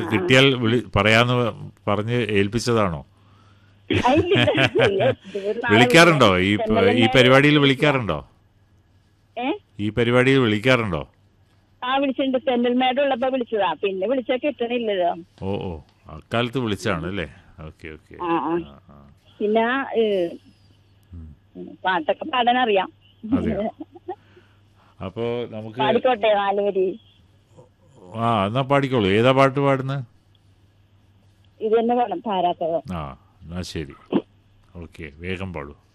കിട്ടിയാൽ വിളി പറയാന്ന് പറഞ്ഞ് ഏൽപ്പിച്ചതാണോ വിളിക്കാറുണ്ടോ ഈ പ- ഈ പരിപാടിയിൽ വിളിക്കാറുണ്ടോ ഏ ഈ പരിപാടിയിൽ വിളിക്കാറുണ്ടോ ആ വിളിച്ചിട്ടുണ്ട് തെന്നൽമേട് ഉള്ളപ്പോ വിളിച്ചതാ പിന്നെ വിളിച്ചാ കിട്ടണില്ലല്ലോ ഓ ഓ അക്കാലത്ത് വിളിച്ചാണ് അല്ലേ ഓക്കെ ഓക്കെ ആ ആ പിന്നെ ഏ, പാട്ടൊക്കെ പാടാൻ അറിയാം അതെയോ അപ്പോ നമുക്ക് പാടിക്കോട്ടെ നാല് വരി ആ എന്നാ പാടിക്കോളൂ ഏതാ പാട്ട് പാടുന്നത് ഇത് തന്നെ വേണം താരാക്കഥ ആ എന്നാ ശരി ഓക്കെ വേഗം പാടൂ